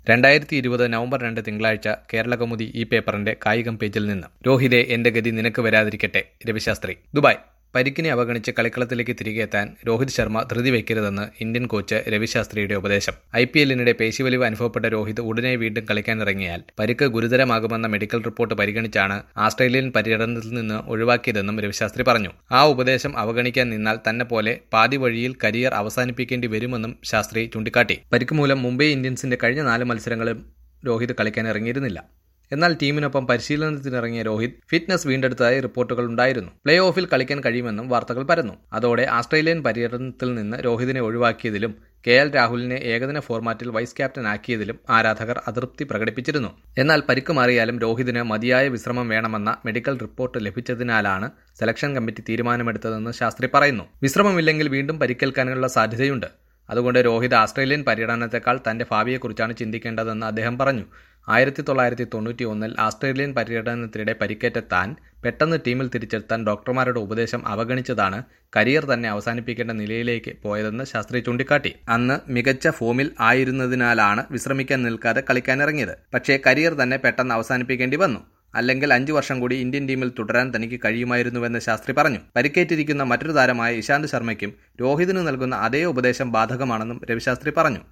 രണ്ടായിരത്തി ഇരുപത് നവംബർ രണ്ട് തിങ്കളാഴ്ച കേരളകൗമുദി ഈ പേപ്പറിന്റെ കായികം പേജിൽ നിന്ന് രോഹിതെ എന്റെ ഗതി നിനക്ക് വരാതിരിക്കട്ടെ രവിശാസ്ത്രി ദുബായ് പരിക്കിനെ അവഗണിച്ച് കളിക്കളത്തിലേക്ക് തിരികെ എത്താൻ രോഹിത് ശർമ്മ ധൃതി വയ്ക്കരുതെന്ന് ഇന്ത്യൻ കോച്ച് രവിശാസ്ത്രിയുടെ ഉപദേശം ഐ പി എല്ലിനിടെ പേശിവലിവ് അനുഭവപ്പെട്ട രോഹിത് ഉടനെ വീണ്ടും കളിക്കാനിറങ്ങിയാൽ പരിക്ക് ഗുരുതരമാകുമെന്ന മെഡിക്കൽ റിപ്പോർട്ട് പരിഗണിച്ചാണ് ആസ്ട്രേലിയൻ പര്യടനത്തിൽ നിന്ന് ഒഴിവാക്കിയതെന്നും രവിശാസ്ത്രി പറഞ്ഞു ആ ഉപദേശം അവഗണിക്കാൻ നിന്നാൽ തന്നെ പോലെ പാതി വഴിയിൽ കരിയർ അവസാനിപ്പിക്കേണ്ടി വരുമെന്നും ശാസ്ത്രി ചൂണ്ടിക്കാട്ടി പരിക്ക് മൂലം മുംബൈ ഇന്ത്യൻസിന്റെ കഴിഞ്ഞ നാല് മത്സരങ്ങളും രോഹിത് കളിക്കാൻ ഇറങ്ങിയിരുന്നില്ല എന്നാൽ ടീമിനൊപ്പം പരിശീലനത്തിനിറങ്ങിയ രോഹിത് ഫിറ്റ്നസ് വീണ്ടെടുത്തതായി റിപ്പോർട്ടുകൾ ഉണ്ടായിരുന്നു പ്ലേ ഓഫിൽ കളിക്കാൻ കഴിയുമെന്നും വാർത്തകൾ പരന്നു അതോടെ ആസ്ട്രേലിയൻ പര്യടനത്തിൽ നിന്ന് രോഹിതിനെ ഒഴിവാക്കിയതിലും കെ എൽ രാഹുലിനെ ഏകദിന ഫോർമാറ്റിൽ വൈസ് ക്യാപ്റ്റൻ ആക്കിയതിലും ആരാധകർ അതൃപ്തി പ്രകടിപ്പിച്ചിരുന്നു എന്നാൽ പരിക്ക് മാറിയാലും രോഹിതിന് മതിയായ വിശ്രമം വേണമെന്ന മെഡിക്കൽ റിപ്പോർട്ട് ലഭിച്ചതിനാലാണ് സെലക്ഷൻ കമ്മിറ്റി തീരുമാനമെടുത്തതെന്ന് ശാസ്ത്രി പറയുന്നു വിശ്രമമില്ലെങ്കിൽ വീണ്ടും പരിക്കേൽക്കാനുള്ള സാധ്യതയുണ്ട് അതുകൊണ്ട് രോഹിത് ആസ്ട്രേലിയൻ പര്യടനത്തെക്കാൾ തന്റെ ഭാവിയെക്കുറിച്ചാണ് ചിന്തിക്കേണ്ടതെന്ന് അദ്ദേഹം പറഞ്ഞു ആയിരത്തി തൊള്ളായിരത്തി തൊണ്ണൂറ്റി ഒന്നിൽ ആസ്ട്രേലിയൻ പര്യടനത്തിനിടെ പരിക്കേറ്റ താൻ പെട്ടെന്ന് ടീമിൽ തിരിച്ചെത്താൻ ഡോക്ടർമാരുടെ ഉപദേശം അവഗണിച്ചതാണ് കരിയർ തന്നെ അവസാനിപ്പിക്കേണ്ട നിലയിലേക്ക് പോയതെന്ന് ശാസ്ത്രി ചൂണ്ടിക്കാട്ടി അന്ന് മികച്ച ഫോമിൽ ആയിരുന്നതിനാലാണ് വിശ്രമിക്കാൻ നിൽക്കാതെ കളിക്കാനിറങ്ങിയത് പക്ഷേ കരിയർ തന്നെ പെട്ടെന്ന് അവസാനിപ്പിക്കേണ്ടി വന്നു അല്ലെങ്കിൽ അഞ്ചു വർഷം കൂടി ഇന്ത്യൻ ടീമിൽ തുടരാൻ തനിക്ക് കഴിയുമായിരുന്നുവെന്ന് ശാസ്ത്രി പറഞ്ഞു പരിക്കേറ്റിരിക്കുന്ന മറ്റൊരു താരമായ ഇശാന്ത് ശർമ്മയ്ക്കും രോഹിതിന് നൽകുന്ന അതേ ഉപദേശം ബാധകമാണെന്നും രവിശാസ്ത്രി പറഞ്ഞു